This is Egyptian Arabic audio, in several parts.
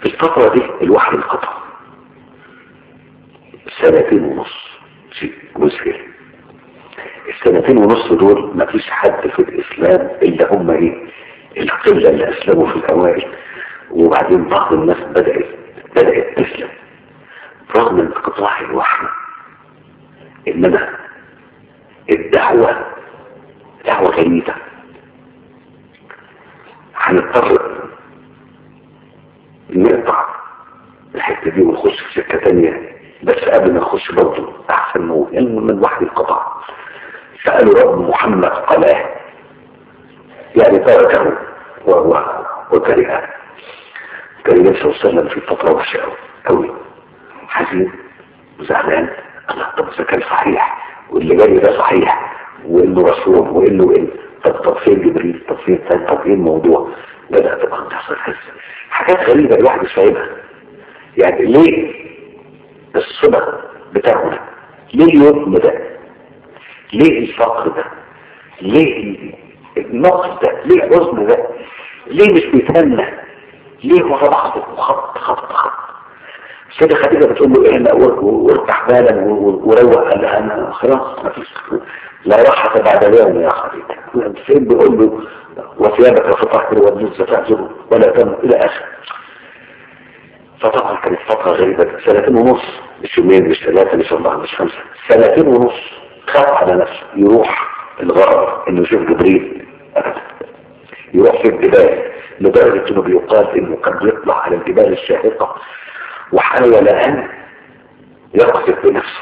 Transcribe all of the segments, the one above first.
في الفترة دي الوحي انقطع سنتين ونص شيء مذهل السنتين ونص دول ما فيش حد في الاسلام الا هم ايه القلة اللي اسلموا في الاوائل وبعدين بعض الناس بدأت بدأت تسلم رغم انقطاع الوحي انما الدعوة دعوة غريبة هنضطر نقطع الحتة دي ونخش في سكة تانية بس قبل ما نخش برضه احسن نقول علم من وحي القطع سألوا رب محمد قلاه يعني تركه وهو وكرهه كان النبي صلى الله عليه وسلم في فترة وحشة قوي قوي حزين وزعلان الله طب اذا كان صحيح واللي جاي ده صحيح وانه رسول وانه ايه طب طب فين جبريل طب فين فين طب ايه الموضوع بدأ طبعا تحصل حس حاجات غريبة الواحد مش فاهمها يعني ليه الصبر بتاعنا ليه اليوم ده ليه الفقر ده ليه النقص ده ليه الحزن ده ليه مش بيتهنى ليه ورا بعضه خط خط خط السيدة خديجة بتقول له اهلا وارتاح بالا وروق قال لها انا خلاص ما فيش لا راحة بعد اليوم يا خديجة السيد بيقول له وثيابك فطهر والجوز تأجر ولا تم الى اخر فطبعا كانت فترة غريبة سنتين ونص مش يومين مش ثلاثة مش أربعة مش خمسة سنتين ونص خاف على نفسه يروح الغرب انه يشوف جبريل ابدا يروح في الجبال لدرجة انه بيقال انه كان بيطلع على الجبال الشاهقة وحاول ان يقصف بنفسه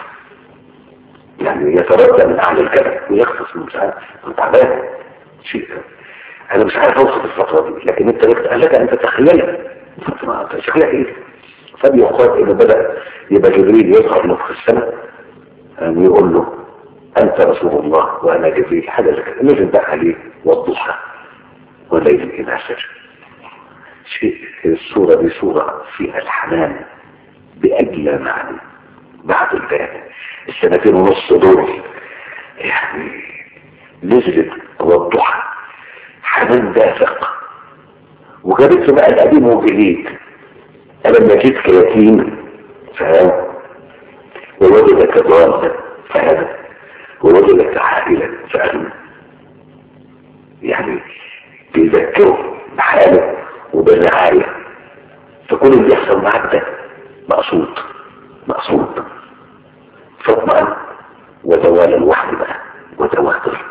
يعني يتردى من اعلى الجبل ويقصف من مش عارف تعبان شيء انا مش عارف اوصف الفترة دي لكن انت لك ان تتخيلها شكلها ايه فبيقال انه بدأ يبقى جبريل يظهر له في السماء ويقول له انت رسول الله وانا جبريل حاجة زي كده نزل بقى عليه والضحى والليل اذا سجد شيء الصورة دي صورة فيها الحنان بأجلى معنى بعد البيان السنتين ونص دول يعني نزلت والضحى حنان دافق وجابت له بقى القديم والجديد ألم يجدك يتيما فهذا ووجدك ضالا فهذا ووجدك عائلا فأغنى يعني بيذكره بحاله وبالرعاية فكل اللي يحصل معك ده مقصود مقصود فاطمئن وزوال الوحد بقى وتواتر